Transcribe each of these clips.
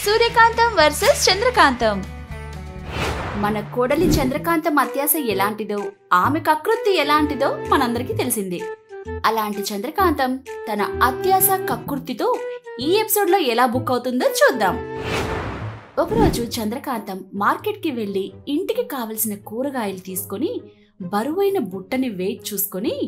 సూర్యకాంతం versus చంద్రకాంతం మన కోడలి చంద్రకాంతం అత్యాస ఎలాంటిదో ఆమె కకృతి ఎలాంటిదో మనందరికీ తెలిసిందే అలాంటి చంద్రకాంతం తన అత్యాస కకృతితో ఈ ఎపిసోడ్ లో ఎలా బుక్ అవుతుందో చూద్దాం ఒకరోజు చంద్రకాంతం మార్కెట్కి వెళ్లి ఇంటికి కావలసిన కూరగాయలు తీసుకొని బరువైన బుట్టని వెయిట్ చూసుకొని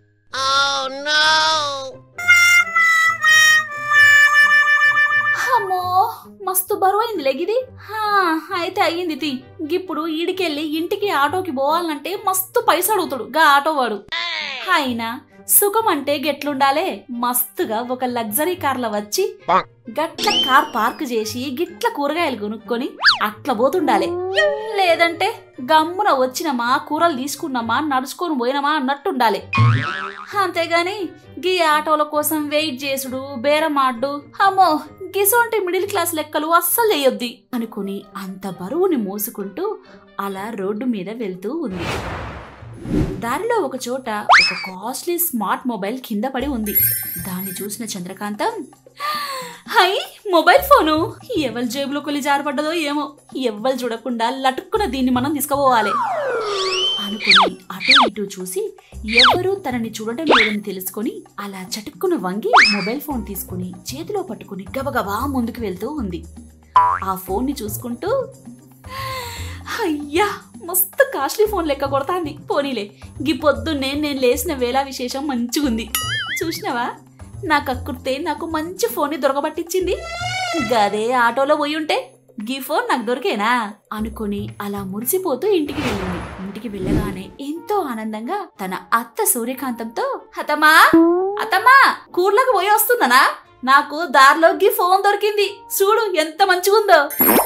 అమ్మో మస్తు బరువైంది లెగిది హా, అయితే అయ్యింది తి ఇప్పుడు ఈడికెళ్ళి ఇంటికి ఆటోకి పోవాలంటే మస్తు పైసలు అడుగుతాడు గా ఆటో వాడు అయినా సుఖం అంటే గెట్లుండాలే మస్తుగా ఒక లగ్జరీ కార్ల వచ్చి గట్ల కార్ పార్క్ చేసి గిట్ల కూరగాయలు కొనుక్కొని అట్లా పోతుండాలి లేదంటే గమ్మున వచ్చినమా కూరలు తీసుకున్నామా నడుచుకొని పోయినమా అన్నట్టుండాలి అంతేగాని గీ ఆటోల కోసం వెయిట్ చేసుడు బేరమాడ్డు అమ్మో గిసోంటి మిడిల్ క్లాస్ లెక్కలు అస్సలు చేయొద్ది అనుకుని అంత బరువుని మోసుకుంటూ అలా రోడ్డు మీద వెళ్తూ ఉంది దారిలో ఒక చోట ఒక కాస్ట్లీ స్మార్ట్ మొబైల్ కింద పడి ఉంది దాన్ని చూసిన చంద్రకాంతం హై మొబైల్ ఫోను ఎవరి జేబులో కొలి జారపడ్డదో ఏమో ఎవ్వరు చూడకుండా లటుక్కున దీన్ని మనం తీసుకుపోవాలి అనుకుని అటు ఇటు చూసి ఎవ్వరూ తనని చూడటం లేదని తెలుసుకొని అలా చటుక్కున వంగి మొబైల్ ఫోన్ తీసుకుని చేతిలో పట్టుకుని గబగబా ముందుకు వెళ్తూ ఉంది ఆ ఫోన్ ని చూసుకుంటూ అయ్యా మస్తు కాస్ట్లీ ఫోన్ లెక్క కొడతాంది పోనీలే గీ పొద్దున్నే నేను లేచిన వేళ విశేషం మంచిగుంది చూసినావా నా కక్కుర్తే నాకు మంచి ఫోన్ని దొరకబట్టించింది గదే ఆటోలో పోయి ఉంటే గీ ఫోన్ నాకు దొరికేనా అనుకుని అలా మురిసిపోతూ ఇంటికి వెళ్ళింది ఇంటికి వెళ్ళగానే ఎంతో ఆనందంగా తన అత్త సూర్యకాంతంతో అతమా అతమ్మా కూర్లకు పోయి వస్తుందనా నాకు దారిలో గీ ఫోన్ దొరికింది చూడు ఎంత మంచిగుందో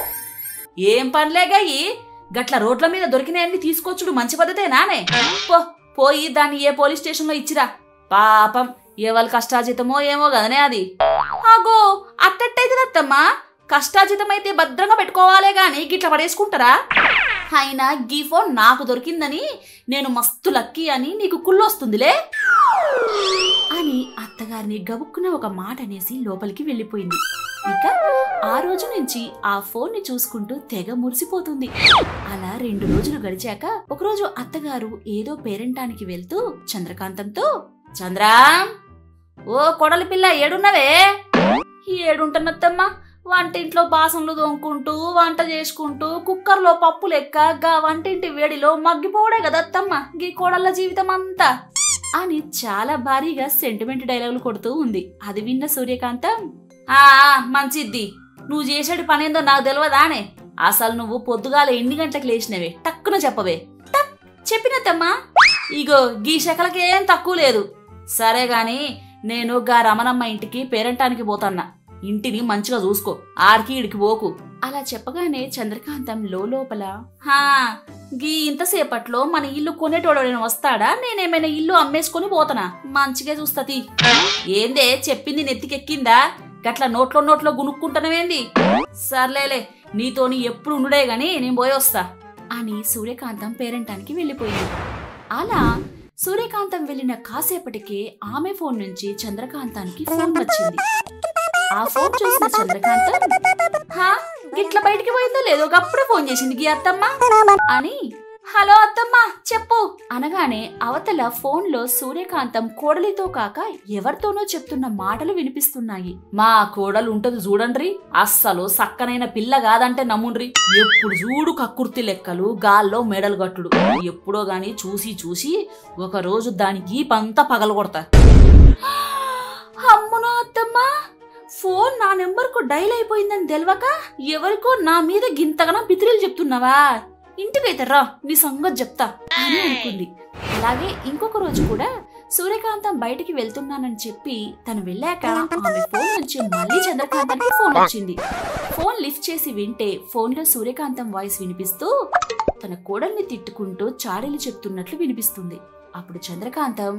ఏం పనిలేగా ఈ గట్ల రోడ్ల మీద దొరికినాయన్ని తీసుకొచ్చుడు మంచి పద్ధతే నానే పో పోయి దాన్ని ఏ పోలీస్ స్టేషన్లో ఇచ్చిరా పాపం ఎవరి కష్టాజితమో ఏమో కదనే అది అగో అట్టట్టయితే అత్తమ్మా కష్టాజితమైతే భద్రంగా పెట్టుకోవాలే గాని గిట్ల పడేసుకుంటారా అయినా గీ ఫోన్ నాకు దొరికిందని నేను మస్తు లక్కీ అని నీకు కుళ్ళొస్తుందిలే అని అత్తగారిని గబుక్కున ఒక మాట అనేసి లోపలికి వెళ్ళిపోయింది ఇక ఆ రోజు నుంచి ఆ ఫోన్ ని చూసుకుంటూ తెగ మురిసిపోతుంది అలా రెండు రోజులు గడిచాక ఒకరోజు అత్తగారు ఏదో పేరెంటానికి వెళ్తూ చంద్రకాంతంతో చంద్రా ఓ కొడలి పిల్ల ఏడున్నవే ఏడుంటున్నత్తమ్మా వంటింట్లో బాసనలు తోముకుంటూ వంట చేసుకుంటూ కుక్కర్లో పప్పు లెక్క గా వంటింటి వేడిలో మగ్గిపోవడే కదా అత్తమ్మ గీ కోడళ్ళ జీవితం అంతా అని చాలా భారీగా సెంటిమెంట్ డైలాగులు కొడుతూ ఉంది అది విన్న సూర్యకాంతం ఆ ఆ, మంచిద్ది నువ్వు చేసేటి పని ఏందో నాకు తెలియదానే అసలు నువ్వు పొద్దుగాల ఎన్ని గంటలకు లేచినవే టక్కున చెప్పవే టక్ చెప్పినత్తమ్మా ఇగో గీ శకలకేం తక్కువ లేదు సరే గాని నేను గా రమణమ్మ ఇంటికి పేరంటానికి పోతన్నా ఇంటిని మంచిగా చూసుకో ఆడికి ఇడికి పోకు అలా చెప్పగానే చంద్రకాంతం లోపల హా గీ ఇంతసేపట్లో మన ఇల్లు కొనేటోడైనా వస్తాడా నేనేమైనా ఇల్లు అమ్మేసుకొని పోతనా మంచిగా చూస్తది ఏందే చెప్పింది నెత్తికెక్కిందా గట్ల నోట్లో నోట్లో గునుక్కుంటున్నవేంది సర్లేలే నీతోని ఎప్పుడు ఉండుడే గాని నేను పోయి వస్తా అని సూర్యకాంతం పేరంటానికి వెళ్ళిపోయింది అలా సూర్యకాంతం వెళ్ళిన కాసేపటికే ఆమె ఫోన్ నుంచి చంద్రకాంతానికి ఫోన్ వచ్చింది ఆ ఫోన్ చూసిన చంద్రకాంతం హా గిట్ల బయటికి పోయిందో లేదో అప్పుడే ఫోన్ చేసింది గీ అత్తమ్మ అని హలో అత్తమ్మ చెప్పు అనగానే అవతల ఫోన్లో సూర్యకాంతం కోడలితో కాక ఎవరితోనో చెప్తున్న మాటలు వినిపిస్తున్నాయి మా కోడలు ఉంటది చూడండ్రి అస్సలు సక్కనైన పిల్ల కాదంటే నమ్ముండ్రి ఎప్పుడు చూడు కక్కుర్తి లెక్కలు గాల్లో మెడలు గట్టుడు ఎప్పుడో గాని చూసి చూసి ఒక రోజు దాని గీపంతా పగలగొడతా అమ్మునో అత్తమ్మా ఫోన్ నా నెంబర్కు డైల్ అయిపోయిందని తెలవక ఎవరికో నా మీద గింతగనం పితిరీలు చెప్తున్నావా ఇంటికైతే రా నీ సంగతి చెప్తా అని అనుకుంది అలాగే ఇంకొక రోజు కూడా సూర్యకాంతం బయటికి వెళ్తున్నానని చెప్పి తను వెళ్ళాక ఆమె ఫోన్ నుంచి మళ్ళీ చంద్రకాంతానికి ఫోన్ వచ్చింది ఫోన్ లిఫ్ట్ చేసి వింటే ఫోన్లో సూర్యకాంతం వాయిస్ వినిపిస్తూ తన కోడల్ని తిట్టుకుంటూ చాడీలు చెప్తున్నట్లు వినిపిస్తుంది అప్పుడు చంద్రకాంతం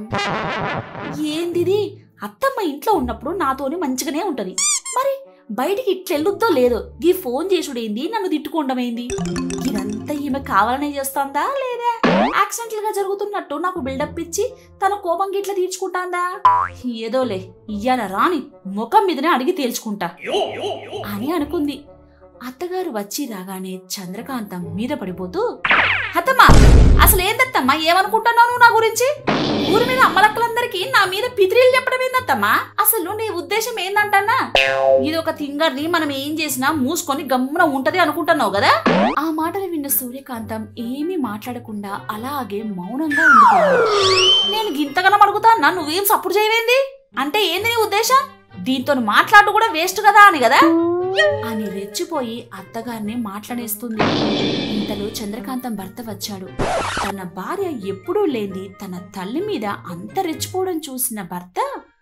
ఏందిది అత్తమ్మ ఇంట్లో ఉన్నప్పుడు నాతోని మంచిగానే ఉంటది మరి బయటికి ఇట్లెళ్ళుద్దో లేదో ఈ ఫోన్ చేసుడేంది నన్ను తిట్టుకోవడమేంది ఇదంతా ఈమె కావాలనే చేస్తాందా లేదా యాక్సిడెంటల్ గా జరుగుతున్నట్టు నాకు బిల్డప్ ఇచ్చి తన కోపం గిట్ల తీర్చుకుంటాందా ఏదోలే ఇయ్యాల రాని ముఖం మీదనే అడిగి తేల్చుకుంటా అని అనుకుంది అత్తగారు వచ్చి రాగానే చంద్రకాంతం మీద పడిపోతూ అత్తమ్మా అసలు ఏందత్తమ్మా ఏమనుకుంటున్నావు నువ్వు నా గురించి ఊరి మీద అమ్మలక్కలందరికీ నా మీద పితిరీలు చెప్పడం ఏందత్తమ్మా అసలు నీ ఉద్దేశం ఏందంటన్నా ఇది ఒక తింగర్ని మనం ఏం చేసినా మూసుకొని గమ్మున ఉంటది అనుకుంటున్నావు కదా ఆ మాటలు విన్న సూర్యకాంతం ఏమీ మాట్లాడకుండా అలాగే మౌనంగా ఉండిపోయాడు నేను గింతగనం అడుగుతానా నువ్వేం సప్పుడు చేయవేంది అంటే ఏంది నీ ఉద్దేశం దీంతో మాట్లాడు కూడా వేస్ట్ కదా అని కదా అని రెచ్చిపోయి అత్తగారిని మాట్లాడేస్తుంది ఇంతలో చంద్రకాంతం భర్త వచ్చాడు తన భార్య ఎప్పుడూ లేని తన తల్లి మీద అంత రెచ్చిపోవడం చూసిన భర్త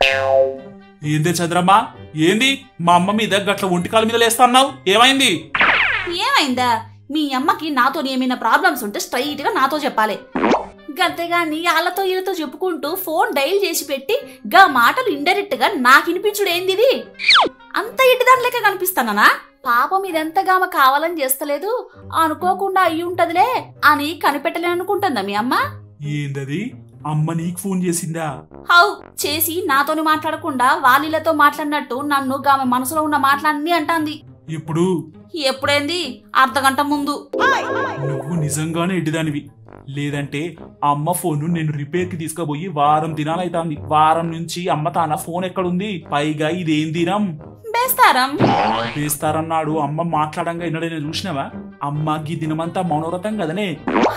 ఏందే చంద్రమ్మ ఏంది మా అమ్మ మీద గట్ల ఒంటికాల మీద లేస్తున్నావు ఏమైంది ఏమైందా మీ అమ్మకి నాతో ఏమైనా ప్రాబ్లమ్స్ ఉంటే స్ట్రైట్ గా నాతో చెప్పాలి గంతేగాని వాళ్ళతో వీళ్ళతో చెప్పుకుంటూ ఫోన్ డైల్ చేసి పెట్టి గా మాటలు ఇండైరెక్ట్ గా నాకు వినిపించుడు ఏంది ఇది అంత ఇటుదాని లెక్క కనిపిస్తానా పాపం ఇదంతా గామ కావాలని చేస్తలేదు అనుకోకుండా అయ్యి ఉంటదిలే అని కనిపెట్టలేనుకుంటుందా మీ అమ్మ ఏందది అమ్మ నీకు ఫోన్ చేసిందా హౌ చేసి నాతోని మాట్లాడకుండా వాళ్ళతో మాట్లాడినట్టు నన్ను గామె మనసులో ఉన్న మాటలన్నీ అంటాంది ఇప్పుడు ఎప్పుడైంది అర్ధగంట ముందు నువ్వు నిజంగానే ఎడ్డిదానివి లేదంటే అమ్మ ఫోన్ నేను రిపేర్ కి తీసుకుపోయి వారం దినాలైతాంది వారం నుంచి అమ్మ తాన ఫోన్ ఎక్కడుంది పైగా ఇదేం దినం బేస్తారం వేస్తారన్నాడు అమ్మ మాట్లాడంగా ఎన్నడైనా చూసినావా అమ్మ గీ దినమంతా మౌనవ్రతం కదనే ఆ,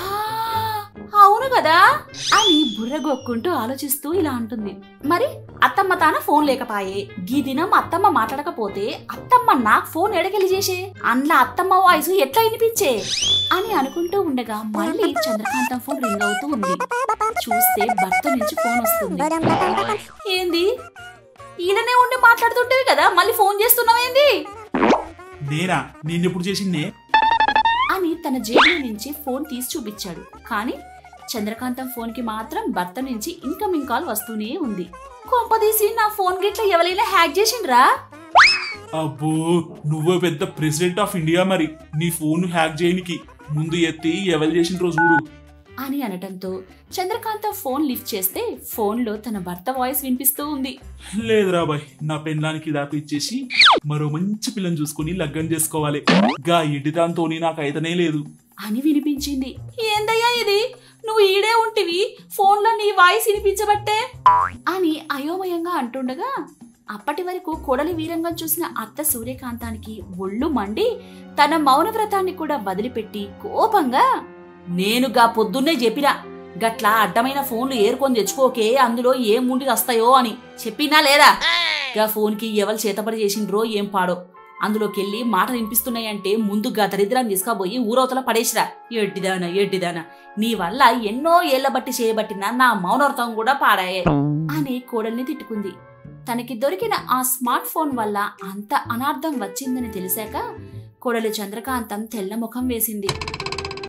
అవును కదా అని బుర్రగొక్కుంటూ ఆలోచిస్తూ ఇలా అంటుంది మరి అత్తమ్మ తాన ఫోన్ లేకపాయే గీ దినం అత్తమ్మ మాట్లాడకపోతే అత్తమ్మ నాకు ఫోన్ ఎడకెళ్ళి చేసే అందులో అత్తమ్మ వాయిస్ ఎట్లా వినిపించే అని అనుకుంటూ ఉండగా మళ్ళీ చంద్రకాంతం ఫోన్ రింగ్ అవుతూ ఉంది చూస్తే భర్త నుంచి ఫోన్ వస్తుంది ఏంది ఈయననే ఉండి మాట్లాడుతుంటేవి కదా మళ్ళీ ఫోన్ చేస్తున్నావేంది నేనా నేనెప్పుడు చేసిందే అని తన జేబులో నుంచి ఫోన్ తీసి చూపించాడు కానీ చంద్రకాంతం ఫోన్ కి మాత్రం భర్త నుంచి ఇన్కమింగ్ కాల్ వస్తూనే ఉంది కొంపదీసి నా ఫోన్ గిట్ల ఎవరైనా హ్యాక్ చేసిండ్రా అబ్బో నువ్వే పెద్ద ప్రెసిడెంట్ ఆఫ్ ఇండియా మరి నీ ఫోన్ హ్యాక్ చేయనికి ముందు ఎత్తి ఎవరు చేసిన రోజు చూడు అని అనటంతో చంద్రకాంతం ఫోన్ లిఫ్ట్ చేస్తే ఫోన్లో తన భర్త వాయిస్ వినిపిస్తూ ఉంది లేదురా బాయ్ నా పెళ్ళానికి దాకా ఇచ్చేసి మరో మంచి పిల్లని చూసుకుని లగ్గం చేసుకోవాలి గా ఎడిదాంతోని నాకు అయితనే లేదు అని వినిపించింది ఏందయ్యా ఇది నువ్వు ఈడే ఉంటివి ఫోన్లో నీ వాయిస్ వినిపించబట్టే అని అయోమయంగా అంటుండగా అప్పటి వరకు కొడలి వీరంగం చూసిన అత్త సూర్యకాంతానికి ఒళ్ళు మండి తన మౌన వ్రతాన్ని కూడా వదిలిపెట్టి కోపంగా నేనుగా పొద్దున్నే చెప్పినా గట్లా అడ్డమైన ఫోన్లు ఏరుకొని తెచ్చుకోకే అందులో ఏం ముండి వస్తాయో అని చెప్పినా లేదా గా ఫోన్కి ఎవరు చేతపడి చేసిండ్రో ఏం పాడో అందులోకెళ్ళి మాటలు వినిపిస్తున్నాయంటే ముందుగా దరిద్రాన్ని తీసుకుపోయి ఊరవతల పడేసిరా ఎడ్డిదానా ఎడ్డిదానా నీ వల్ల ఎన్నో ఏళ్ల బట్టి చేయబట్టిన నా మౌనవ్రతం కూడా పాడాయే అని కోడల్ని తిట్టుకుంది తనకి దొరికిన ఆ స్మార్ట్ ఫోన్ వల్ల అంత అనార్థం వచ్చిందని తెలిసాక కోడలు చంద్రకాంతం తెల్ల ముఖం వేసింది